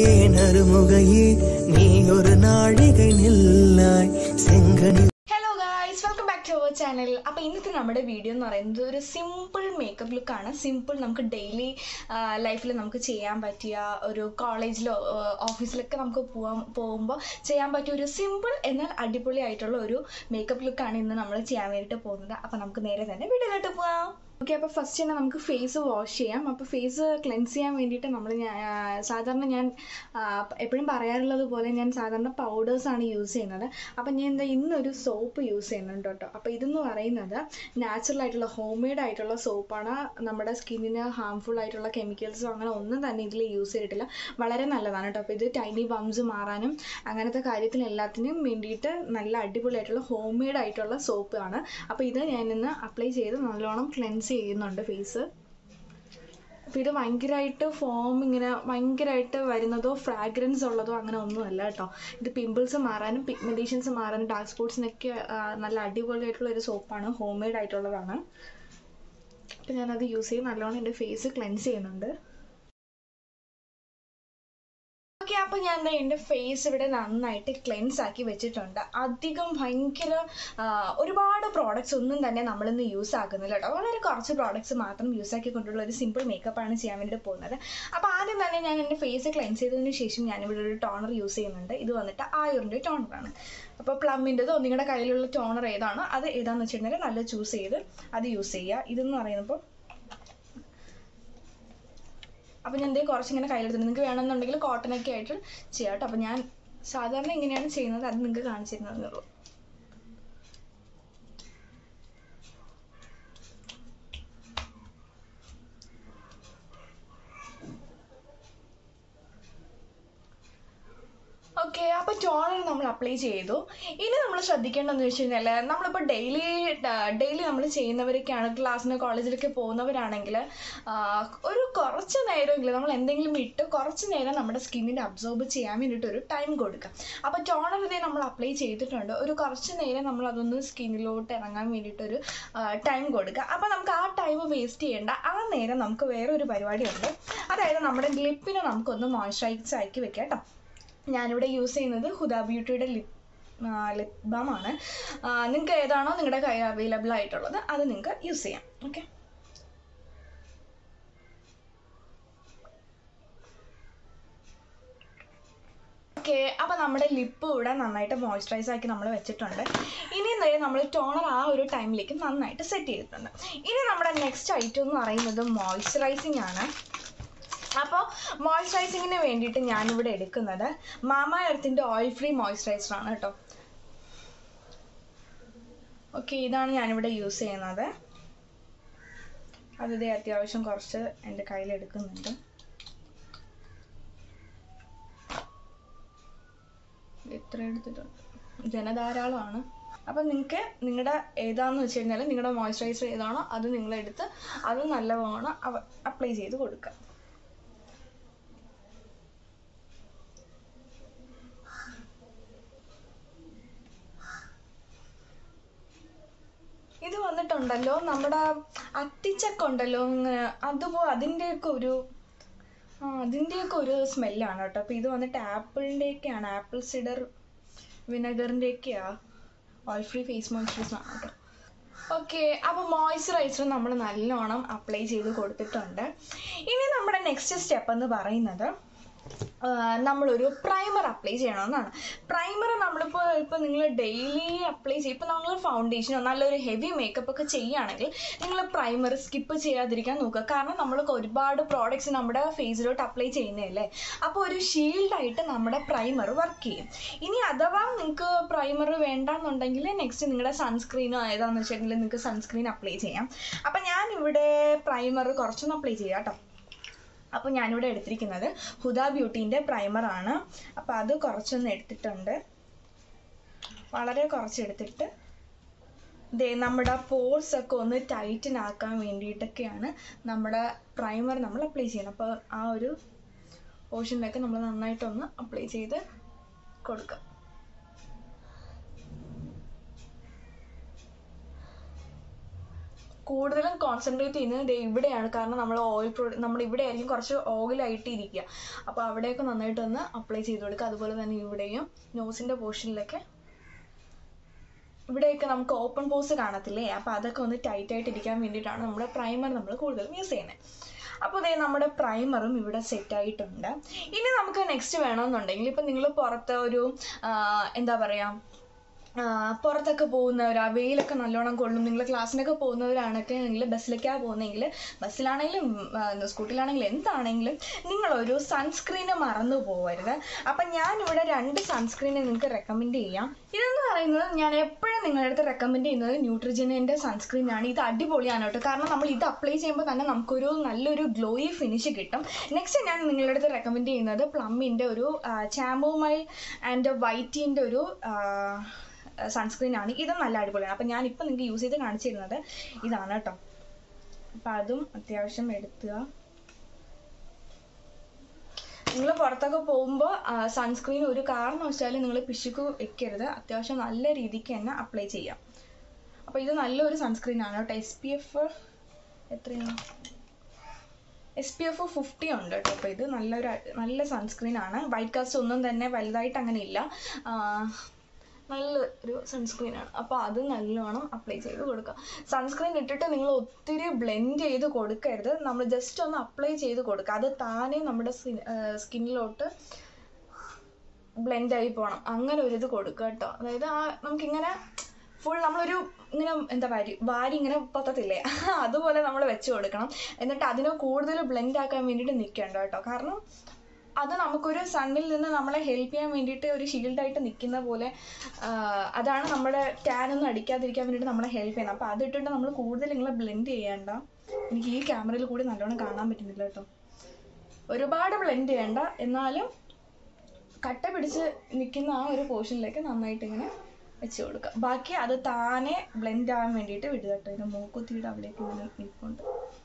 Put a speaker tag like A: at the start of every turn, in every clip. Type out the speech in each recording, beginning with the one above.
A: நினைத்தேன் அருமுகையே நீ ஒரு நாழிகை நில்லாய் செங்கனி
B: hello guys welcome back to our channel അപ്പോൾ ഇന്നത്തെ നമ്മുടെ വീഡിയോ എന്ന് പറയുന്നത് ഒരു സിമ്പിൾ മേക്കപ്പ് ലുക്കാണ് സിമ്പിൾ നമുക്ക് ഡെയിലി ലൈഫിൽ നമുക്ക് ചെയ്യാൻ പറ്റിയ ഒരു കോളേജിലോ ഓഫീസിലൊക്കെ നമുക്ക് പോകാൻ പോകുമ്പോൾ ചെയ്യാൻ പറ്റിയ ഒരു സിമ്പിൾ എന്നാൽ അടിപൊളി ആയിട്ടുള്ള ഒരു മേക്കപ്പ് ലുക്കാണ് ഇന്ന് നമ്മൾ ചെയ്യാൻ വേണ്ടിയിട്ട് പോകുന്നത് അപ്പോൾ നമുക്ക് നേരെ തന്നെ വീഡിയോയിലോട്ട് പോകാം ഓക്കെ അപ്പോൾ ഫസ്റ്റ് തന്നെ നമുക്ക് ഫേസ് വാഷ് ചെയ്യാം അപ്പോൾ ഫേസ് ക്ലെൻസ് ചെയ്യാൻ വേണ്ടിയിട്ട് നമ്മൾ ഞാൻ സാധാരണ ഞാൻ എപ്പോഴും പറയാറുള്ളത് പോലെ ഞാൻ സാധാരണ പൗഡേഴ്സാണ് യൂസ് ചെയ്യുന്നത് അപ്പം ഞാൻ എന്താ ഇന്നൊരു സോപ്പ് യൂസ് ചെയ്യുന്നുണ്ട് കേട്ടോ അപ്പോൾ ഇതെന്ന് പറയുന്നത് നാച്ചുറൽ ആയിട്ടുള്ള ഹോം മെയ്ഡ് ആയിട്ടുള്ള സോപ്പാണ് നമ്മുടെ സ്കിന്നിന് ഹാംഫുൾ ആയിട്ടുള്ള കെമിക്കൽസും അങ്ങനെ ഒന്നും തന്നെ ഇതിൽ യൂസ് ചെയ്തിട്ടില്ല വളരെ നല്ലതാണ് കേട്ടോ അപ്പോൾ ഇത് ടൈനി ബംസ് മാറാനും അങ്ങനത്തെ കാര്യത്തിന് എല്ലാത്തിനും വേണ്ടിയിട്ട് നല്ല അടിപൊളിയായിട്ടുള്ള ഹോം മെയ്ഡ് ആയിട്ടുള്ള സോപ്പാണ് അപ്പോൾ ഇത് ഞാൻ ഇന്ന് അപ്ലൈ ചെയ്ത് നല്ലോണം ക്ലെൻസ് ചെയ്യുന്നുണ്ട് ഫേസ് അപ്പോൾ ഇത് ഭയങ്കരമായിട്ട് ഫോം ഇങ്ങനെ ഭയങ്കരമായിട്ട് വരുന്നതോ ഫ്രാഗ്രൻസ് ഉള്ളതോ അങ്ങനെ ഒന്നുമല്ല കേട്ടോ ഇത് പിമ്പിൾസ് മാറാനും പിഗ്മെൻറ്റേഷൻസ് മാറാനും ഡാർക്ക് സ്പോട്ട്സിനൊക്കെ നല്ല അടിപൊളിയായിട്ടുള്ള ഒരു സോപ്പാണ് ഹോം മെയ്ഡ് ആയിട്ടുള്ളതാണ് അപ്പോൾ ഞാനത് യൂസ് ചെയ്ത് നല്ലോണം എൻ്റെ ഫേസ് ക്ലെൻസ് ചെയ്യുന്നുണ്ട് ഓക്കെ അപ്പോൾ ഞാൻ ദേ എൻ്റെ ഫേസ് ഇവിടെ നന്നായിട്ട് ക്ലെൻസ് ആക്കി വെച്ചിട്ടുണ്ട് അധികം ഭയങ്കര ആ, ഒരുപാട് പ്രോഡക്റ്റ്സ് ഒന്നും തന്നെ നമ്മളിന്ന് യൂസ് ആക്കുന്നില്ല കേട്ടോ വളരെ കുറച്ച് പ്രോഡക്റ്റ്സ് മാത്രം യൂസ് ആക്കിക്കൊണ്ടുള്ള ഒരു സിമ്പിൾ മേക്കപ്പാണ് ചെയ്യാൻ വേണ്ടിയിട്ട് പോകുന്നത് അപ്പോൾ ആദ്യം തന്നെ ഞാൻ എൻ്റെ ഫേസ് ക്ലെൻസ് ചെയ്തതിന് ശേഷം ഞാനിവിടെ ഒരു ടോണർ യൂസ് ചെയ്യുന്നുണ്ട് ഇത് വന്നിട്ട് ആയുറിൻ്റെ ടോണറാണ് അപ്പോൾ പ്ലമ്മിൻ്റെതോ നിങ്ങളുടെ കയ്യിലുള്ള ടോണർ ഏതാണോ അത് ഏതാണെന്ന് വെച്ചിട്ടുണ്ടെങ്കിൽ നല്ല ചൂസ് ചെയ്ത് അത് യൂസ് ചെയ്യുക ഇതെന്ന് പറയുമ്പോൾ അപ്പോൾ ഞാൻ എന്തേ കുറച്ചിങ്ങനെ കയ്യിലെടുത്തിട്ട് നിങ്ങൾക്ക് വേണമെന്നുണ്ടെങ്കിൽ കോട്ടൺ ഒക്കെ ആയിട്ട് ചെയ്യാം കേട്ടോ അപ്പോൾ ഞാൻ സാധാരണ ഇങ്ങനെയാണ് ചെയ്യുന്നത് അത് നിങ്ങൾക്ക് കാണിച്ചു തരുന്നതേ ഉള്ളൂ ഓക്കെ അപ്പോൾ ടോണർ നമ്മൾ അപ്ലൈ ചെയ്തു ഇനി നമ്മൾ ശ്രദ്ധിക്കേണ്ടതെന്ന് വെച്ച് കഴിഞ്ഞാൽ നമ്മളിപ്പോൾ ഡെയിലി ഡെയിലി നമ്മൾ ചെയ്യുന്നവരൊക്കെയാണ് ക്ലാസ്സിന് കോളേജിലൊക്കെ പോകുന്നവരാണെങ്കിൽ ഒരു കുറച്ച് നേരമെങ്കിലും നമ്മൾ എന്തെങ്കിലും ഇട്ട് കുറച്ച് നേരം നമ്മുടെ സ്കിന്നിനെ അബ്സോർബ് ചെയ്യാൻ വേണ്ടിയിട്ട് ഒരു ടൈം കൊടുക്കുക അപ്പോൾ ടോണർ ഇതേ നമ്മൾ അപ്ലൈ ചെയ്തിട്ടുണ്ട് ഒരു കുറച്ച് നേരം നമ്മൾ അതൊന്ന് സ്കിന്നിലോട്ട് ഇറങ്ങാൻ വേണ്ടിയിട്ടൊരു ടൈം കൊടുക്കുക അപ്പോൾ നമുക്ക് ആ ടൈം വേസ്റ്റ് ചെയ്യേണ്ട ആ നേരം നമുക്ക് വേറൊരു പരിപാടിയുണ്ട് അതായത് നമ്മുടെ ലിപ്പിനെ നമുക്കൊന്ന് മോയ്സ്ചറൈസ് ആക്കി വെക്കാം കേട്ടോ ഞാനിവിടെ യൂസ് ചെയ്യുന്നത് ഹുദ ബ്യൂട്ടിയുടെ ലിപ് ലിപ് ബാം ആണ് നിങ്ങൾക്ക് ഏതാണോ നിങ്ങളുടെ കയ്യിൽ അവൈലബിൾ ആയിട്ടുള്ളത് അത് നിങ്ങൾക്ക് യൂസ് ചെയ്യാം ഓക്കെ ഓക്കെ അപ്പോൾ നമ്മുടെ ലിപ്പ് ഇവിടെ നന്നായിട്ട് മോയ്സ്ചറൈസ് ആക്കി നമ്മൾ വെച്ചിട്ടുണ്ട് ഇനി നേരെ നമ്മൾ ടോണർ ആ ഒരു ടൈമിലേക്ക് നന്നായിട്ട് സെറ്റ് ചെയ്തിട്ടുണ്ട് ഇനി നമ്മുടെ നെക്സ്റ്റ് ഐറ്റം എന്ന് പറയുന്നത് മോയ്സ്ചറൈസിങ് ആണ് അപ്പോൾ മോയ്സ്ചറൈസിങ്ങിന് വേണ്ടിയിട്ട് ഞാനിവിടെ എടുക്കുന്നത് മാമ എർത്തിൻ്റെ ഓയിൽ ഫ്രീ മോയ്സ്ചറൈസർ ആണ് കേട്ടോ ഓക്കെ ഇതാണ് ഞാനിവിടെ യൂസ് ചെയ്യുന്നത് അത് ഇതേ അത്യാവശ്യം കുറച്ച് എൻ്റെ കയ്യിൽ എടുക്കുന്നുണ്ട് ഇത്ര എടുത്തിട്ടുണ്ട് ജനധാരാളമാണ് അപ്പം നിങ്ങൾക്ക് നിങ്ങളുടെ ഏതാണെന്ന് വെച്ച് കഴിഞ്ഞാൽ നിങ്ങളുടെ മോയ്സ്ചറൈസർ ഏതാണോ അത് നിങ്ങളെടുത്ത് അത് നല്ലവണ്ണം അപ്ലൈ ചെയ്ത് കൊടുക്കുക ഇത് വന്നിട്ടുണ്ടല്ലോ നമ്മുടെ അത്തിച്ചക്ക ഉണ്ടല്ലോ ഇങ്ങനെ അതുപോ അതിൻ്റെയൊക്കെ ഒരു ആ അതിൻ്റെയൊക്കെ ഒരു സ്മെല്ലാണ് കേട്ടോ അപ്പോൾ ഇത് വന്നിട്ട് ആപ്പിളിൻ്റെയൊക്കെയാണ് ആപ്പിൾ സിഡർ വിനെഗറിൻ്റെയൊക്കെയാണ് ഓയിൽ ഫ്രീ ഫേസ് മോയ്സ്ചറൈസർ ആണ് കേട്ടോ ഓക്കെ അപ്പോൾ മോയ്സ്ചറൈസർ നമ്മൾ നല്ലോണം അപ്ലൈ ചെയ്ത് കൊടുത്തിട്ടുണ്ട് ഇനി നമ്മുടെ നെക്സ്റ്റ് സ്റ്റെപ്പ് എന്ന് പറയുന്നത് നമ്മളൊരു പ്രൈമർ അപ്ലൈ ചെയ്യണമെന്നാണ് പ്രൈമർ നമ്മളിപ്പോൾ ഇപ്പോൾ നിങ്ങൾ ഡെയിലി അപ്ലൈ ചെയ്യും ഇപ്പോൾ നമ്മൾ ഫൗണ്ടേഷനോ നല്ലൊരു ഹെവി മേക്കപ്പ് ഒക്കെ ചെയ്യുകയാണെങ്കിൽ നിങ്ങൾ പ്രൈമർ സ്കിപ്പ് ചെയ്യാതിരിക്കാൻ നോക്കുക കാരണം നമ്മൾ ഒരുപാട് പ്രോഡക്റ്റ്സ് നമ്മുടെ ഫേസിലോട്ട് അപ്ലൈ ചെയ്യുന്നതല്ലേ അപ്പോൾ ഒരു ഷീൽഡായിട്ട് നമ്മുടെ പ്രൈമർ വർക്ക് ചെയ്യും ഇനി അഥവാ നിങ്ങൾക്ക് പ്രൈമർ വേണ്ടാന്നുണ്ടെങ്കിൽ നെക്സ്റ്റ് നിങ്ങളുടെ സൺസ്ക്രീനോ ഏതാണെന്ന് വെച്ചിട്ടുണ്ടെങ്കിൽ നിങ്ങൾക്ക് സൺസ്ക്രീൻ അപ്ലൈ ചെയ്യാം അപ്പം ഞാനിവിടെ പ്രൈമർ കുറച്ചൊന്ന് അപ്ലൈ ചെയ്യാം കേട്ടോ അപ്പോൾ ഞാനിവിടെ എടുത്തിരിക്കുന്നത് ഹുദ ബ്യൂട്ടീൻ്റെ പ്രൈമറാണ് അപ്പോൾ അത് കുറച്ചൊന്ന് എടുത്തിട്ടുണ്ട് വളരെ കുറച്ച് എടുത്തിട്ട് ദേ നമ്മുടെ പോർസ് ഒക്കെ ഒന്ന് ടൈറ്റൻ ആക്കാൻ വേണ്ടിയിട്ടൊക്കെയാണ് നമ്മുടെ പ്രൈമർ നമ്മൾ അപ്ലൈ ചെയ്യുന്നത് അപ്പോൾ ആ ഒരു പോർഷനിലൊക്കെ നമ്മൾ നന്നായിട്ടൊന്ന് അപ്ലൈ ചെയ്ത് കൊടുക്കുക കൂടുതലും കോൺസെൻട്രേറ്റ് ചെയ്യുന്നത് ദേ ഇവിടെയാണ് കാരണം നമ്മൾ ഓയിൽ പ്രൊ നമ്മൾ ഇവിടെ ആയിരിക്കും കുറച്ച് ഓയിലായിട്ട് ഇരിക്കുക അപ്പോൾ അവിടെയൊക്കെ നന്നായിട്ട് ഒന്ന് അപ്ലൈ ചെയ്ത് കൊടുക്കുക അതുപോലെ തന്നെ ഇവിടെയും നോസിൻ്റെ പോർഷനിലൊക്കെ ഇവിടെയൊക്കെ നമുക്ക് ഓപ്പൺ പോസ് കാണത്തില്ലേ അപ്പോൾ അതൊക്കെ ഒന്ന് ടൈറ്റ് ആയിട്ട് ഇരിക്കാൻ വേണ്ടിയിട്ടാണ് നമ്മുടെ പ്രൈമർ നമ്മൾ കൂടുതലും യൂസ് ചെയ്യുന്നത് അപ്പോൾ ഇതേ നമ്മുടെ പ്രൈമറും ഇവിടെ സെറ്റ് ആയിട്ടുണ്ട് ഇനി നമുക്ക് നെക്സ്റ്റ് വേണമെന്നുണ്ടെങ്കിൽ ഇപ്പം നിങ്ങൾ പുറത്ത് ഒരു ആ, എന്താ പറയുക ആ, പുറത്തൊക്കെ പോകുന്നവരാ വെയിലൊക്കെ നല്ലോണം കൊള്ളും നിങ്ങൾ ക്ലാസ്സിനൊക്കെ പോകുന്നവരാണൊക്കെ നിങ്ങൾ ബസ്സിലൊക്കെയാണ് പോകുന്നതെങ്കിൽ ബസ്സിലാണെങ്കിലും ആ, എന്താ സ്കൂട്ടിലാണെങ്കിലും എന്താണെങ്കിലും നിങ്ങളൊരു സൺസ്ക്രീന് മറന്നു പോകരുത് അപ്പം ഞാനിവിടെ രണ്ട് സൺസ്ക്രീന് നിങ്ങൾക്ക് റെക്കമെൻഡ് ചെയ്യാം ഇതെന്ന് പറയുന്നത് ഞാൻ എപ്പോഴും നിങ്ങളുടെ അടുത്ത് റെക്കമെൻഡ് ചെയ്യുന്നത് ന്യൂട്രിജനിൻ്റെ സൺസ്ക്രീൻ ആണ് ഇത് അടിപൊളിയാണ് കേട്ടോ കാരണം നമ്മൾ ഇത് അപ്ലൈ ചെയ്യുമ്പോൾ തന്നെ നമുക്കൊരു നല്ലൊരു ഗ്ലോയി ഫിനിഷ് കിട്ടും നെക്സ്റ്റ് ഞാൻ നിങ്ങളുടെ അടുത്ത് റെക്കമെൻഡ് ചെയ്യുന്നത് പ്ലമ്മിൻ്റെ ഒരു ചാമ്പോമൈൽ ആൻഡ് വൈറ്റിൻ്റെ ഒരു സൺസ്ക്രീൻ ആണ് ഇത് നല്ല അടിപൊളിയാണ് അപ്പം ഞാനിപ്പോൾ നിങ്ങൾക്ക് യൂസ് ചെയ്ത് കാണിച്ചു തരുന്നത് ഇതാണ് കേട്ടോ അപ്പം അതും അത്യാവശ്യം എടുക്കുക നിങ്ങൾ പുറത്തൊക്കെ പോകുമ്പോൾ സൺസ്ക്രീൻ ഒരു കാരണവശാലും നിങ്ങൾ പിശുക്ക് വെക്കരുത് അത്യാവശ്യം നല്ല രീതിക്ക് തന്നെ അപ്ലൈ ചെയ്യാം അപ്പോൾ ഇത് നല്ലൊരു സൺസ്ക്രീൻ ആണ് കേട്ടോ എസ് പി എഫ് എത്രയാണ് എസ് പി എഫ് ഫിഫ്റ്റി ഉണ്ട് കേട്ടോ അപ്പോൾ ഇത് നല്ലൊരു അ- നല്ല സൺസ്ക്രീൻ ആണ് വൈറ്റ് കാസ്റ്റ് ഒന്നും തന്നെ വലുതായിട്ട് അങ്ങനെ ഇല്ല ആ, നല്ല ഒരു സൺസ്ക്രീൻ ആണ് അപ്പോൾ അത് നല്ലോണം അപ്ലൈ ചെയ്ത് കൊടുക്കുക സൺസ്ക്രീൻ ഇട്ടിട്ട് നിങ്ങൾ ഒത്തിരി ബ്ലെൻഡ് ചെയ്ത് കൊടുക്കരുത് നമ്മൾ ജസ്റ്റ് ഒന്ന് അപ്ലൈ ചെയ്ത് കൊടുക്കുക അത് താനേ നമ്മുടെ സ്കിന്നിലോട്ട് ബ്ലെൻഡ് ആയി പോകണം അങ്ങനെ ഒരു ഇത് കൊടുക്കുക കേട്ടോ അതായത് ആ നമുക്കിങ്ങനെ ഫുൾ നമ്മളൊരു ഇങ്ങനെ എന്താ വാരി വാരി ഇങ്ങനെ പത്തത്തില്ലേ അതുപോലെ നമ്മൾ വെച്ച് കൊടുക്കണം എന്നിട്ട് അതിനെ കൂടുതൽ ബ്ലെൻഡ് ആക്കാൻ വേണ്ടിയിട്ട് നിൽക്കേണ്ട കേട്ടോ കാരണം അത് നമുക്കൊരു സണ്ണിൽ നിന്ന് നമ്മളെ ഹെൽപ്പ് ചെയ്യാൻ വേണ്ടിയിട്ട് ഒരു ഷീൽഡായിട്ട് നിൽക്കുന്ന പോലെ ആ, അതാണ് നമ്മുടെ ടാൻ ഒന്നും അടിക്കാതിരിക്കാൻ വേണ്ടിയിട്ട് നമ്മളെ ഹെൽപ്പ് ചെയ്യുന്നത് അപ്പോൾ അത് ഇട്ടിട്ട് നമ്മൾ കൂടുതൽ ഇങ്ങനെ ബ്ലെൻഡ് ചെയ്യേണ്ട എനിക്ക് ഈ ക്യാമറയിൽ കൂടി നല്ലോണം കാണാൻ പറ്റുന്നില്ല കേട്ടോ ഒരുപാട് ബ്ലെൻഡ് ചെയ്യേണ്ട എന്നാലും കട്ട പിടിച്ച് നിൽക്കുന്ന ആ ഒരു പോർഷനിലേക്ക് നന്നായിട്ട് ഇങ്ങനെ വെച്ച് കൊടുക്കുക ബാക്കി അത് താനെ ബ്ലെൻഡ് ആവാൻ വേണ്ടിയിട്ട് വിടുക കേട്ടോ ഇതിൻ്റെ മൂക്കുത്തിയുടെ അവിടേക്ക് ഇങ്ങനെ നിൽപ്പുണ്ട്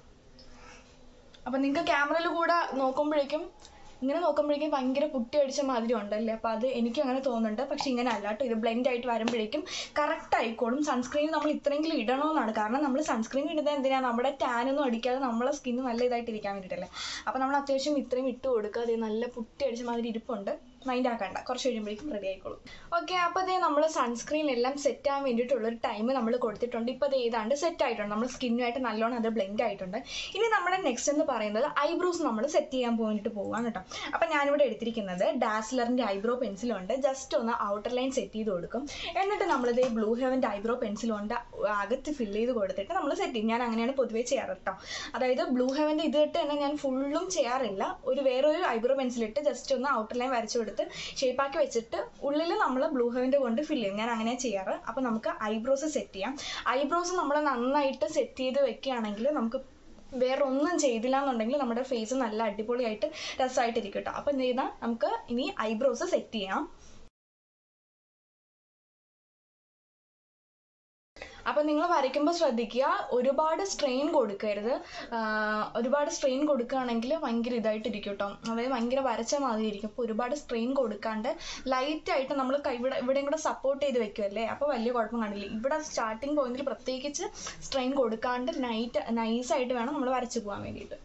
B: അപ്പം നിങ്ങൾക്ക് ക്യാമറയിൽ കൂടെ നോക്കുമ്പോഴേക്കും ഇങ്ങനെ നോക്കുമ്പോഴേക്കും ഭയങ്കര പുട്ടി അടിച്ച മാതിരി ഉണ്ടല്ലേ അപ്പോൾ അത് എനിക്ക് അങ്ങനെ തോന്നുന്നുണ്ട് പക്ഷെ ഇങ്ങനെ അല്ല കേട്ടോ ഇത് ബ്ലെൻഡ് ആയിട്ട് വരുമ്പോഴേക്കും കറക്റ്റ് ആയിക്കോളും സൺസ്ക്രീൻ നമ്മൾ ഇത്രയെങ്കിലും ഇടണമെന്നാണ് കാരണം നമ്മൾ സൺസ്ക്രീൻ ഇടുന്നത് എന്തിനാണ് നമ്മുടെ tan ഒന്നും അടിക്കാതെ നമ്മളെ സ്കിന്ന് നല്ല ഇതായിട്ട് ഇരിക്കാൻ വേണ്ടിയിട്ടല്ലേ അപ്പോൾ നമ്മൾ അത്യാവശ്യം ഇത്രയും ഇട്ട് കൊടുക്കുക അത് നല്ല പുട്ടി അടിച്ച മാതിരി ഇരിപ്പുണ്ട് മൈൻഡ് ആക്കണ്ട കുറച്ച് കഴിയുമ്പോഴേക്കും റെഡി ആയിക്കോളും ഓക്കെ അപ്പോൾ അതേ നമ്മൾ സൺസ്ക്രീൻ എല്ലാം സെറ്റ് ആവാൻ വേണ്ടിയിട്ടുള്ളൊരു ടൈം നമ്മൾ കൊടുത്തിട്ടുണ്ട് ഇപ്പോൾ അത് ഏതാണ്ട് സെറ്റ് ആയിട്ടുണ്ട് നമ്മൾ സ്കിന്നുമായിട്ട് നല്ലോണം അത് ബ്ലെൻഡ് ആയിട്ടുണ്ട് ഇനി നമ്മുടെ നെക്സ്റ്റ് എന്ന് പറയുന്നത് ഐബ്രോസ് നമ്മൾ സെറ്റ് ചെയ്യാൻ പോയിട്ട് പോവാണ് കേട്ടോ അപ്പോൾ ഞാനിവിടെ എടുത്തിരിക്കുന്നത് ഡാസ്ലറിൻ്റെ ഐബ്രോ പെൻസിലുണ്ട് ജസ്റ്റ് ഒന്ന് ഔട്ടർ ലൈൻ സെറ്റ് ചെയ്ത് കൊടുക്കും എന്നിട്ട് നമ്മളിത് ബ്ലൂ ഹെവൻ്റെ ഐബ്രോ പെൻസിലുണ്ട് അകത്ത് ഫില്ല് ചെയ്ത് കൊടുത്തിട്ട് നമ്മൾ സെറ്റ് ചെയ്യും ഞാൻ അങ്ങനെയാണ് പൊതുവേ ചെയ്യാറ് കേട്ടോ അതായത് ബ്ലൂ ഹെവൻ്റെ ഇത് ഇട്ട് തന്നെ ഞാൻ ഫുള്ളും ചെയ്യാറില്ല ഒരു വേറൊരു ഐബ്രോ പെൻസിലിട്ട് ജസ്റ്റ് ഒന്ന് ഔട്ടർ ലൈൻ വരച്ചു കൊടുത്ത് ഷേപ്പാക്കി വെച്ചിട്ട് ഉള്ളിൽ നമ്മൾ ബ്ലൂ ഹെവൻ്റെ കൊണ്ട് ഫില്ല് ചെയ്യും ഞാൻ അങ്ങനെയാണ് ചെയ്യാറ് അപ്പോൾ നമുക്ക് ഐബ്രോസ് സെറ്റ് ചെയ്യാം ഐബ്രോസ് നമ്മൾ നന്നായിട്ട് സെറ്റ് ചെയ്ത് വെക്കുകയാണെങ്കിൽ നമുക്ക് വേറെ ഒന്നും ചെയ്തില്ല എന്നുണ്ടെങ്കിൽ നമ്മുടെ ഫേസ് നല്ല അടിപൊളിയായിട്ട് രസമായിട്ടിരിക്കും കേട്ടോ അപ്പോൾ എന്ത് ചെയ്താൽ നമുക്ക് ഇനി ഐബ്രോസ് സെറ്റ് ചെയ്യാം അപ്പം നിങ്ങൾ വരയ്ക്കുമ്പോൾ ശ്രദ്ധിക്കുക ഒരുപാട് സ്ട്രെയിൻ കൊടുക്കരുത് ആഹ് ഒരുപാട് സ്ട്രെയിൻ കൊടുക്കുകയാണെങ്കിൽ ഭയങ്കര ഇതായിട്ടിരിക്കും കേട്ടോ അതായത് ഭയങ്കര വരച്ച മാതിരി ഇരിക്കും അപ്പോൾ ഒരുപാട് സ്ട്രെയിൻ കൊടുക്കാണ്ട് ലൈറ്റായിട്ട് നമ്മൾ കൈ ഇവിടെ ഇവിടെയും കൂടെ സപ്പോർട്ട് ചെയ്ത് വെക്കുമല്ലേ അപ്പോൾ വലിയ കുഴപ്പം കാണില്ല ഇവിടെ സ്റ്റാർട്ടിങ് പോയിന്റിൽ പ്രത്യേകിച്ച് സ്ട്രെയിൻ കൊടുക്കാണ്ട് നൈറ്റ് നൈസായിട്ട് വേണം നമ്മൾ വരച്ചു പോകാൻ വേണ്ടിയിട്ട്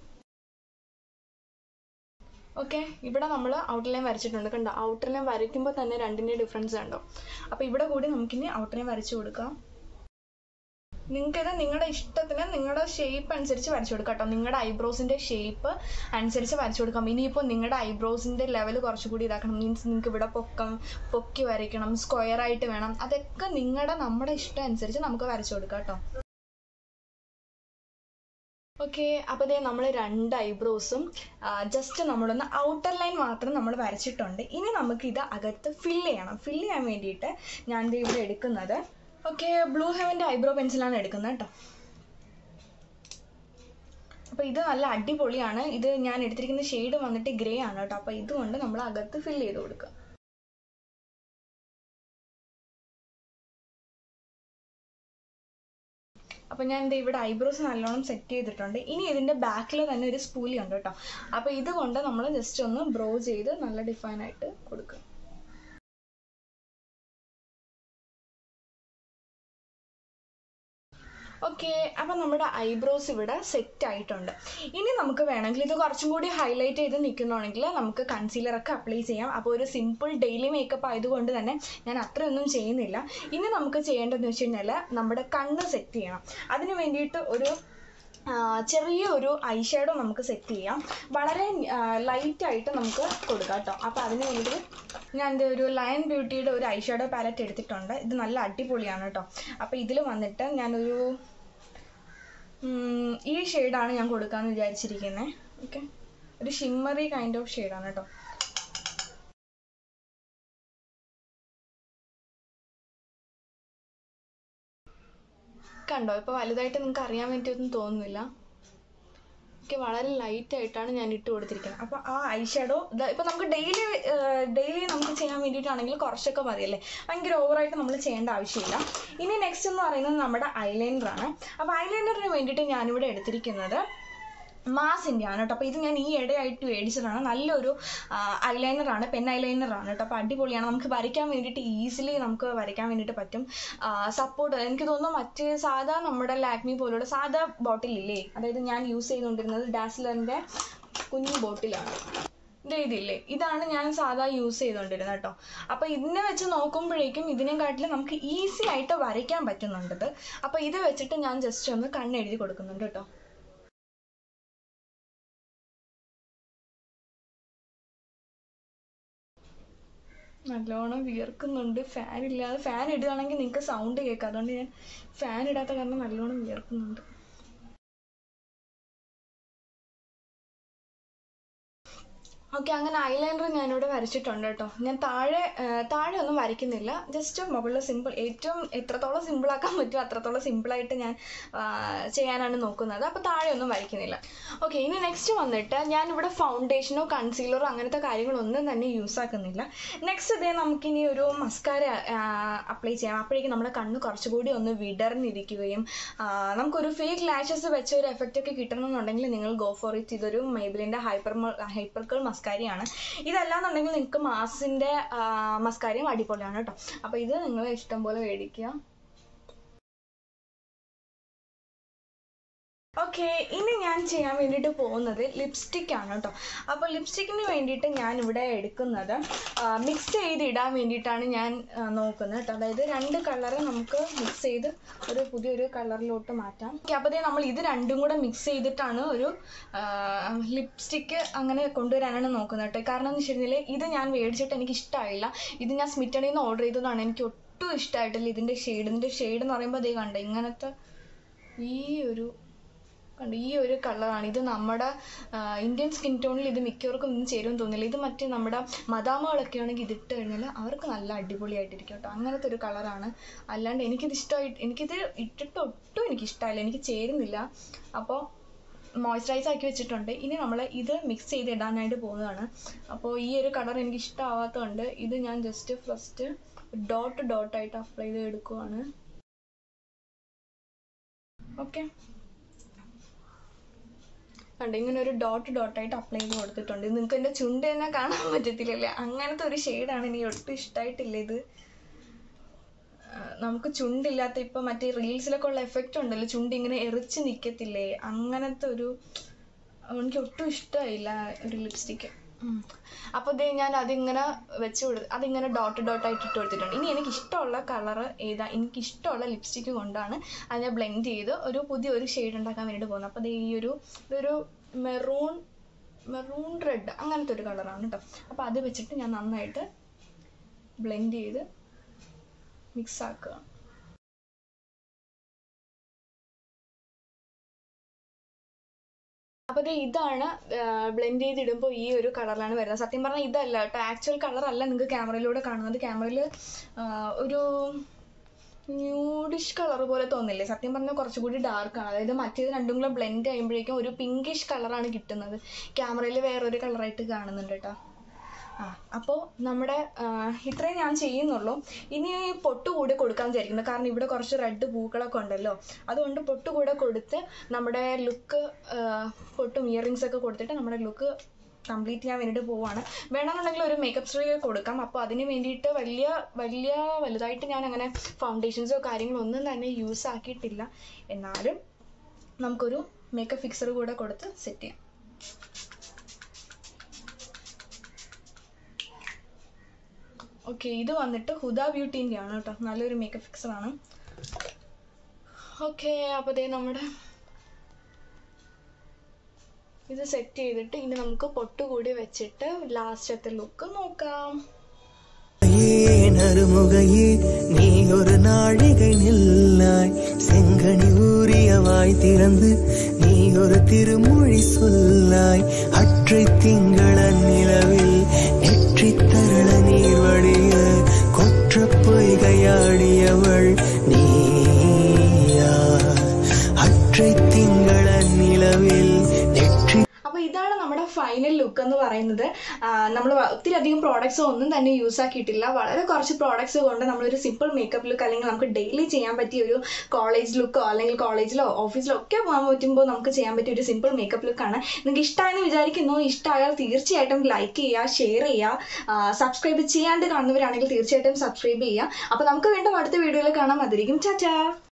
B: ഓക്കെ ഇവിടെ നമ്മൾ ഔട്ടർ ലൈൻ വരച്ചിട്ടുണ്ട് കണ്ടോ ഔട്ടർ ലൈൻ വരയ്ക്കുമ്പോൾ തന്നെ രണ്ടിൻ്റെ ഡിഫറൻസ് കണ്ടോ അപ്പോൾ ഇവിടെ കൂടി നമുക്കിനി ഔട്ടർ ലൈൻ വരച്ചു കൊടുക്കാം നിങ്ങൾക്കിത് നിങ്ങളുടെ ഇഷ്ടത്തിന് നിങ്ങളുടെ ഷേപ്പ് അനുസരിച്ച് വരച്ചു കൊടുക്കാം കേട്ടോ നിങ്ങളുടെ ഐബ്രോസിൻ്റെ ഷേപ്പ് അനുസരിച്ച് വരച്ചു കൊടുക്കാം ഇനിയിപ്പോൾ നിങ്ങളുടെ ഐബ്രോസിൻ്റെ ലെവൽ കുറച്ചുകൂടി ഇതാക്കണം മീൻസ് നിങ്ങൾക്ക് ഇവിടെ പൊക്കം പൊക്കി വരയ്ക്കണം സ്ക്വയർ ആയിട്ട് വേണം അതൊക്കെ നിങ്ങളുടെ നമ്മുടെ ഇഷ്ടം അനുസരിച്ച് നമുക്ക് വരച്ചു കൊടുക്കാം കേട്ടോ ഓക്കെ അപ്പോൾ ദേ നമ്മൾ രണ്ട് ഐബ്രോസും ജസ്റ്റ് നമ്മളൊന്ന് ഔട്ടർ ലൈൻ മാത്രം നമ്മൾ വരച്ചിട്ടുണ്ട് ഇനി നമുക്ക് ഇത് അകത്ത് ഫില്ല് ചെയ്യണം ഫില്ല് ചെയ്യാൻ വേണ്ടിയിട്ട് ഞാൻ ദേ ഇവിടെ എടുക്കുന്നത് ഓക്കെ ബ്ലൂ ഹെവൻ്റെ ഐബ്രോ പെൻസിലാണ് എടുക്കുന്നത് കേട്ടോ അപ്പോൾ ഇത് നല്ല അടിപൊളിയാണ് ഇത് ഞാൻ എടുത്തിരിക്കുന്ന ഷെയ്ഡ് വന്നിട്ട് ഗ്രേ ആണ് കേട്ടോ അപ്പോൾ ഇതുകൊണ്ട് നമ്മൾ അകത്ത് ഫില്ല് ചെയ്ത് കൊടുക്കുക അപ്പോൾ ഞാൻ ദേ ഇവിടെ ഐബ്രോസ് നല്ലോണം സെറ്റ് ചെയ്തിട്ടുണ്ട് ഇനി ഇതിൻ്റെ ബാക്കിൽ തന്നെ ഒരു സ്പൂലി ഉണ്ട് കേട്ടോ അപ്പോൾ ഇതുകൊണ്ട് നമ്മൾ ജസ്റ്റ് ഒന്ന് ബ്രോ ചെയ്ത് നല്ല ഡിഫൈൻ ആയിട്ട് കൊടുക്കുക ഓക്കെ അപ്പം നമ്മുടെ ഐബ്രോസ് ഇവിടെ സെറ്റ് ആയിട്ടുണ്ട് ഇനി നമുക്ക് വേണമെങ്കിൽ ഇത് കുറച്ചും കൂടി ഹൈലൈറ്റ് ചെയ്ത് നിൽക്കുന്നുണ്ടെങ്കിൽ നമുക്ക് കൺസീലറൊക്കെ അപ്ലൈ ചെയ്യാം അപ്പോൾ ഒരു സിമ്പിൾ ഡെയിലി മേക്കപ്പ് ആയതുകൊണ്ട് തന്നെ ഞാൻ അത്രയൊന്നും ചെയ്യുന്നില്ല ഇനി നമുക്ക് ചെയ്യേണ്ടതെന്ന് വെച്ച് കഴിഞ്ഞാൽ നമ്മുടെ കണ്ണ് സെറ്റ് ചെയ്യണം അതിന് വേണ്ടിയിട്ട് ഒരു ആ, ചെറിയ ഒരു ഐ ഷാഡോ നമുക്ക് സെറ്റ് ചെയ്യാം വളരെ ലൈറ്റ് ആയിട്ട് നമുക്ക് കൊടുക്കാം കേട്ടോ അപ്പോൾ അതിന് വേണ്ടിയിട്ട് ഞാൻ എൻ്റെ ഒരു ലയൺ ബ്യൂട്ടിയുടെ ഒരു ഐ ഷാഡോ പാലറ്റ് എടുത്തിട്ടുണ്ട് ഇത് നല്ല അടിപൊളിയാണ് കേട്ടോ അപ്പോൾ ഇതിൽ വന്നിട്ട് ഞാനൊരു ഉം, ഈ ഷെയ്ഡാണ് ഞാൻ കൊടുക്കാമെന്ന് വിചാരിച്ചിരിക്കുന്നത് ഓക്കെ ഒരു ഷിമ്മറി കൈൻഡ് ഓഫ് ഷെയ്ഡാണ് കേട്ടോ കണ്ടോ ഇപ്പോൾ വലുതായിട്ട് നിങ്ങൾക്ക് അറിയാൻ വേണ്ടിയൊന്നും തോന്നുന്നില്ല ഒക്കെ വളരെ ലൈറ്റ് ആയിട്ടാണ് ഞാൻ ഇട്ട് കൊടുത്തിരിക്കുന്നത് അപ്പോൾ ആ ഐ ഷാഡോ ഇപ്പോൾ നമുക്ക് ഡെയിലി ഡെയിലി നമുക്ക് ചെയ്യാൻ വേണ്ടിയിട്ടാണെങ്കിൽ കുറച്ചൊക്കെ മതിയല്ലേ ഭയങ്കര ഓവറായിട്ട് നമ്മൾ ചെയ്യേണ്ട ആവശ്യമില്ല ഇനി നെക്സ്റ്റ് എന്ന് പറയുന്നത് നമ്മുടെ ഐലൈനറാണ് അപ്പോൾ ഐലൈനറിന് വേണ്ടിയിട്ട് ഞാനിവിടെ എടുത്തിരിക്കുന്നത് മാസിൻ്റെ ആണ് കേട്ടോ അപ്പോൾ ഇത് ഞാൻ ഈ ഇടയായിട്ട് മേടിച്ചതാണ് നല്ലൊരു ഐലൈനറാണ് പെൻ ഐലൈനറാണ് കേട്ടോ അപ്പോൾ അടിപൊളിയാണ് നമുക്ക് വരയ്ക്കാൻ വേണ്ടിയിട്ട് ഈസിലി നമുക്ക് വരയ്ക്കാൻ വേണ്ടിയിട്ട് പറ്റും സപ്പോർട്ട് എനിക്ക് തോന്നുന്നു മറ്റ് സാധാ നമ്മുടെ ലാക്മി പോലുള്ള സാധാ ബോട്ടിലില്ലേ അതായത് ഞാൻ യൂസ് ചെയ്തുകൊണ്ടിരുന്നത് ഡാസ്ലറിൻ്റെ കുഞ്ഞു ബോട്ടിലാണ് ദേ ഇതില്ലേ ഇതാണ് ഞാൻ സാധാ യൂസ് ചെയ്തുകൊണ്ടിരുന്നത് കേട്ടോ അപ്പോൾ ഇതിനെ വെച്ച് നോക്കുമ്പോഴേക്കും ഇതിനെക്കാട്ടിലും നമുക്ക് ഈസി ആയിട്ട് വരയ്ക്കാൻ പറ്റുന്നുണ്ടത് അപ്പോൾ ഇത് വെച്ചിട്ട് ഞാൻ ജസ്റ്റ് ഒന്ന് കണ്ണെഴുതി കൊടുക്കുന്നുണ്ട് കേട്ടോ നല്ലോണം വിയർക്കുന്നുണ്ട് ഫാൻ ഇല്ലാതെ ഫാൻ ഇടുകയാണെങ്കിൽ നിങ്ങൾക്ക് സൗണ്ട് കേൾക്കാം അതുകൊണ്ട് ഞാൻ ഫാൻ ഇടാത്ത കാരണം നല്ലോണം വിയർക്കുന്നുണ്ട് ഓക്കെ അങ്ങനെ ഐലൈനർ ഞാനിവിടെ വരച്ചിട്ടുണ്ട് കേട്ടോ ഞാൻ താഴെ ആ, താഴെ ഒന്നും വരയ്ക്കുന്നില്ല ജസ്റ്റ് മുകളിൽ സിമ്പിൾ ഏറ്റവും എത്രത്തോളം simple ആക്കാൻ പറ്റുമോ അത്രത്തോളം സിമ്പിളായിട്ട് ഞാൻ ആ, ചെയ്യാനാണ് നോക്കുന്നത് അപ്പോൾ താഴെ ഒന്നും വരയ്ക്കുന്നില്ല ഓക്കെ ഇനി നെക്സ്റ്റ് വന്നിട്ട് ഞാനിവിടെ ഫൗണ്ടേഷനോ കൺസീലറോ അങ്ങനത്തെ കാര്യങ്ങളൊന്നും തന്നെ യൂസ് ആക്കുന്നില്ല നെക്സ്റ്റ് ഇതേ നമുക്കിനി ഒരു മസ്കാര അപ്ലൈ ചെയ്യാം അപ്പോഴേക്കും നമ്മുടെ കണ്ണ് കുറച്ചുകൂടി ഒന്ന് വിടർന്നിരിക്കുകയും ആ, നമുക്കൊരു ഫേക്ക് ലാഷസ് വെച്ച ഒരു എഫക്റ്റ് ഒക്കെ കിട്ടണമെന്നുണ്ടെങ്കിൽ നിങ്ങൾ ഗോ ഫോർ ഇറ്റ് ഇതൊരു മേബിലിൻ്റെ ഹൈപ്പർ ഹൈപ്പർക്കൾ മസ്കാരിയാണ് ഇതല്ലാന്നുണ്ടെങ്കിൽ നിങ്ങൾക്ക് മാസിൻ്റെ മസ്കാരിയും അടിപൊളിയാണ് കേട്ടോ അപ്പോൾ ഇത് നിങ്ങൾ ഇഷ്ടം പോലെ മേടിക്കുക ഓക്കെ ഇനി ഞാൻ ചെയ്യാൻ വേണ്ടിയിട്ട് പോകുന്നത് ലിപ്സ്റ്റിക് ആണ് കേട്ടോ അപ്പോൾ ലിപ്സ്റ്റിക്കിന് വേണ്ടിയിട്ട് ഞാൻ ഇവിടെ എടുക്കുന്നത് മിക്സ് ചെയ്ത് ഇടാൻ വേണ്ടിയിട്ടാണ് ഞാൻ ആ, നോക്കുന്നത് കേട്ടോ അതായത് രണ്ട് കളറ് നമുക്ക് മിക്സ് ചെയ്ത് ഒരു പുതിയൊരു കളറിലോട്ട് മാറ്റാം ഓക്കെ അപ്പോൾ ദേ നമ്മൾ ഇത് രണ്ടും കൂടെ മിക്സ് ചെയ്തിട്ടാണ് ഒരു ലിപ്സ്റ്റിക്ക് അങ്ങനെ കൊണ്ടുവരാനാണ് നോക്കുന്നത് കേട്ടോ കാരണം എന്ന് വെച്ചിട്ടുണ്ടെങ്കിൽ ഇത് ഞാൻ മേടിച്ചിട്ട് എനിക്ക് ഇഷ്ടമായില്ല ഇത് ഞാൻ സ്മിറ്റണിൽ നിന്ന് ഓർഡർ ചെയ്തതാണ് എനിക്ക് ഒട്ടും ഇഷ്ടമായിട്ടില്ല ഇതിൻ്റെ ഷെയ്ഡ് ഇതിൻ്റെ ഷെയ്ഡ് എന്ന് പറയുമ്പോൾ അതേ കണ്ട ഇങ്ങനത്തെ ഈ ഒരു കണ്ടു ഈ ഒരു കളറാണ് ഇത് നമ്മുടെ ആ, ഇന്ത്യൻ സ്കിൻ ടോണിൽ ഇത് മിക്കവർക്കും ഒന്നും ചേരുമെന്ന് തോന്നില്ല ഇത് മറ്റേ നമ്മുടെ മദാമകളൊക്കെ ആണെങ്കിൽ ഇതിട്ട് കഴിഞ്ഞാൽ അവർക്ക് നല്ല അടിപൊളിയായിട്ടിരിക്കും കേട്ടോ അങ്ങനത്തെ ഒരു കളറാണ് അല്ലാണ്ട് എനിക്കിത് ഇഷ്ടമായി എനിക്കിത് ഇട്ടിട്ട് ഒട്ടും എനിക്ക് ഇഷ്ടമായില്ല എനിക്ക് ചേരുന്നില്ല അപ്പോൾ മോയ്സ്ചറൈസ് ആക്കി വെച്ചിട്ടുണ്ട് ഇനി നമ്മൾ ഇത് മിക്സ് ചെയ്ത് ഇടാനായിട്ട് പോകുന്നതാണ് അപ്പോൾ ഈ ഒരു കളർ എനിക്ക് ഇഷ്ടമാവാത്തതുകൊണ്ട് ഇത് ഞാൻ ജസ്റ്റ് ഫസ്റ്റ് ഡോട്ട് ഡോട്ടായിട്ട് അപ്ലൈ ചെയ്ത് എടുക്കുവാണ് ഓക്കെ കണ്ടോ ഇങ്ങനെ ഒരു ഡോട്ട് ഡോട്ടായിട്ട് അപ്ലൈ ചെയ്ത് കൊടുത്തിട്ടുണ്ട് ഇത് നിങ്ങൾക്ക് എൻ്റെ ചുണ്ട് തന്നെ കാണാൻ പറ്റത്തില്ലല്ലേ അങ്ങനത്തെ ഒരു ഷെയ്ഡാണ് എനിക്ക് ഒട്ടും ഇഷ്ടമായിട്ടില്ല ഇത് ആ, നമുക്ക് ചുണ്ടില്ലാത്ത ഇപ്പം മറ്റേ റീൽസിലൊക്കെ ഉള്ള എഫക്റ്റ് ഉണ്ടല്ലോ ചുണ്ട് ഇങ്ങനെ എറിച്ച് നിൽക്കത്തില്ലേ അങ്ങനത്തെ ഒരു എനിക്ക് ഒട്ടും ഇഷ്ടമായില്ല ഒരു ലിപ്സ്റ്റിക്ക് അപ്പോൾ ദേ ഞാൻ അതിങ്ങനെ വെച്ച് കൊടുത്ത് അതിങ്ങനെ ഡോട്ട് ഡോട്ടായിട്ട് ഇട്ട് കൊടുത്തിട്ടുണ്ട് ഇനി എനിക്ക് ഇഷ്ടമുള്ള കളറ് ഏതാ എനിക്ക് ഇഷ്ടമുള്ള ലിപ്സ്റ്റിക്ക് കൊണ്ടാണ് അത് ഞാൻ ബ്ലെൻഡ് ചെയ്ത് ഒരു പുതിയ ഒരു ഷെയ്ഡ് ഉണ്ടാക്കാൻ വേണ്ടിയിട്ട് പോകുന്നത് അപ്പോൾ ദേ ഈ ഒരു ഇതൊരു മെറൂൺ മെറൂൺ റെഡ് അങ്ങനത്തെ ഒരു കളറാണ് കേട്ടോ അപ്പോൾ അത് വെച്ചിട്ട് ഞാൻ നന്നായിട്ട് ബ്ലെൻഡ് ചെയ്ത് മിക്സ് ആക്കുക അപ്പോൾ ദേ ഇതാണ് ബ്ലെൻഡ് ചെയ്തിടുമ്പോൾ ഈ ഒരു കളറിലാണ് വരുന്നത് സത്യം പറഞ്ഞാൽ ഇതല്ല കേട്ടോ ആക്ച്വൽ കളർ അല്ല നിങ്ങൾക്ക് ക്യാമറയിലൂടെ കാണുന്നത് ക്യാമറയിൽ ഒരു ന്യൂഡിഷ് കളർ പോലെ തോന്നില്ലേ സത്യം പറഞ്ഞാൽ കുറച്ചുകൂടി ഡാർക്കാണ് അതായത് മറ്റേത് രണ്ടും കൂടെ ബ്ലെൻഡ് ചെയ്യുമ്പോഴേക്കും ഒരു പിങ്കിഷ് കളറാണ് കിട്ടുന്നത് ക്യാമറയിൽ വേറൊരു കളറായിട്ട് കാണുന്നുണ്ട് കേട്ടോ ആ അപ്പോൾ നമ്മുടെ ആ, ഇത്രയും ഞാൻ ചെയ്യുന്നുള്ളൂ ഇനി പൊട്ട് കൂടെ കൊടുക്കാൻ വിചാരിക്കുന്നത് കാരണം ഇവിടെ കുറച്ച് റെഡ് പൂക്കളൊക്കെ ഉണ്ടല്ലോ അതുകൊണ്ട് പൊട്ട് കൂടെ കൊടുത്ത് നമ്മുടെ ലുക്ക് പൊട്ടും ഇയറിങ്സ് ഒക്കെ കൊടുത്തിട്ട് നമ്മുടെ ലുക്ക് കംപ്ലീറ്റ് ചെയ്യാൻ വേണ്ടിയിട്ട് പോവാണ് വേണമെന്നുണ്ടെങ്കിൽ ഒരു മേക്കപ്പ് സ്പ്രേ കൊടുക്കാം അപ്പോൾ അതിന് വേണ്ടിയിട്ട് വലിയ വലിയ വലുതായിട്ട് ഞാൻ അങ്ങനെ ഫൗണ്ടേഷൻസോ കാര്യങ്ങളോ ഒന്നും തന്നെ യൂസ് ആക്കിയിട്ടില്ല എന്നാലും നമുക്കൊരു മേക്കപ്പ് ഫിക്സർ കൂടെ കൊടുത്ത് സെറ്റ് ചെയ്യാം ഓക്കെ ഇത് വന്നിട്ട് ഹുദ ബ്യൂട്ടീൻ്റെ ആണ് കേട്ടോ നല്ലൊരു മേക്കപ്പ് ഫിക്സർ ആണ് ഓക്കെ അപ്പോൾ ദേ നമ്മുടെ ഇത് സെറ്റ് ചെയ്തിട്ട് ഇനി നമുക്ക് പൊട്ട് കൂടി വെച്ചിട്ട് ലാസ്റ്റത്തെ ലുക്ക് നോക്കാം
A: ஏன் அருமுகையே நீ ஒரு நாழிகை நில்லாய் செங்கனி ஊறிய வாய் திறந்து நீ ஒரு திருமொழி சொல்லாய் அற்றை திங்கள நிலவில் நெற்றி தரள நீர் வடிய கொற்ற பொய்கையாடியவள் நீயா அற்றை திங்கள நிலவில் நெற்றி
B: അപ്പോൾ ഇതാണ് നമ്മുടെ ഫൈനൽ ലുക്ക് എന്ന് പറയുന്നത് നമ്മൾ ഒത്തിരി അധികം പ്രോഡക്ട്സ് ഒന്നും തന്നെ യൂസ് ആക്കിയിട്ടില്ല വളരെ കുറച്ച് പ്രോഡക്ട്സ് കൊണ്ട് നമ്മളൊരു സിമ്പിൾ മേക്കപ്പ് ലുക്ക് അല്ലെങ്കിൽ നമുക്ക് ഡെയിലി ചെയ്യാൻ പറ്റിയ ഒരു കോളേജ് ലുക്കോ അല്ലെങ്കിൽ കോളേജിലോ ഓഫീസിലോ ഒക്കെ പോകാൻ പറ്റുമ്പോൾ നമുക്ക് ചെയ്യാൻ പറ്റിയ ഒരു സിമ്പിൾ മേക്കപ്പ് ലുക്കാണ് നിങ്ങൾക്ക് ഇഷ്ടമായെന്ന് വിചാരിക്കുന്നു ഇഷ്ടമായാൽ തീർച്ചയായിട്ടും ലൈക്ക് ചെയ്യുക ഷെയർ ചെയ്യുക സബ്സ്ക്രൈബ് ചെയ്യാണ്ട് കാണുന്നവരാണെങ്കിൽ തീർച്ചയായിട്ടും സബ്സ്ക്രൈബ് ചെയ്യുക അപ്പോൾ നമുക്ക് വീണ്ടും അടുത്ത വീഡിയോയിൽ കാണാം അതിരിക്കും ചാച്ചാ